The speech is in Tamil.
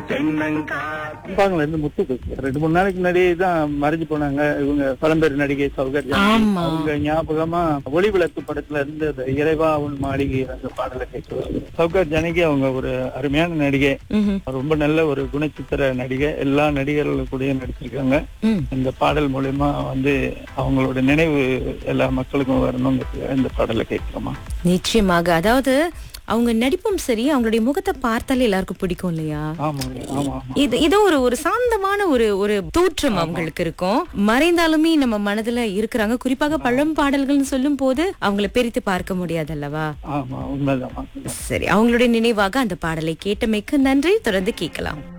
தென்னங்காத்து பாங்கல இருந்து முத்து பேசுறேன். ரெண்டு மூணு நாளைக்கு முன்னாடியே தான் மறைஞ்சு போனாங்க இவங்க பழம்பெரு நடிகை சௌகர் ஜானகி. ஆமா. அவங்க ஞாபகமா ஒளி விளக்கு படத்துல இருந்து அந்த இறைவா உன் மாளிகை அந்த பாடலை கேட்குவாங்க சௌகர் ஜானகி அவங்க ஒரு அருமையான நடிகை ம்ஹும். ரொம்ப நல்ல ஒரு குணச்சித்திர நடிகை எல்லா நடிகர்கள் கூடயும் நடிச்சிருக்காங்க ம். இந்த பாடல் மூலயமா வந்து அவங்களோட நினைவு எல்லா மக்களுக்கும் வரணுங்கிறது இந்த பாடலை கேட்கிறோமா நிச்சயமாக அதாவது அவங்க நடிப்பும் சரி அவங்களுடைய முகத்தை பார்த்தாலே எல்லாருக்கும் பிடிக்கும் இல்லையா ஆமாங்க ஆமா ஆமா இது இது ஒரு ஒரு சாந்தமான ஒரு ஒரு தோற்றம் அவங்களுக்கு இருக்கும் மறைந்தாலுமே நம்ம மனதுல இருக்கிறாங்க குறிப்பாக பழம் பாடல்கள்னு சொல்லும் போது அவங்கள பிரித்து பார்க்க முடியாது அல்லவா ஆமா உண்மைதான் சரி அவங்களுடைய நினைவாக அந்த பாடலை கேட்டமைக்கு நன்றி தொடர்ந்து கேட்கலாம்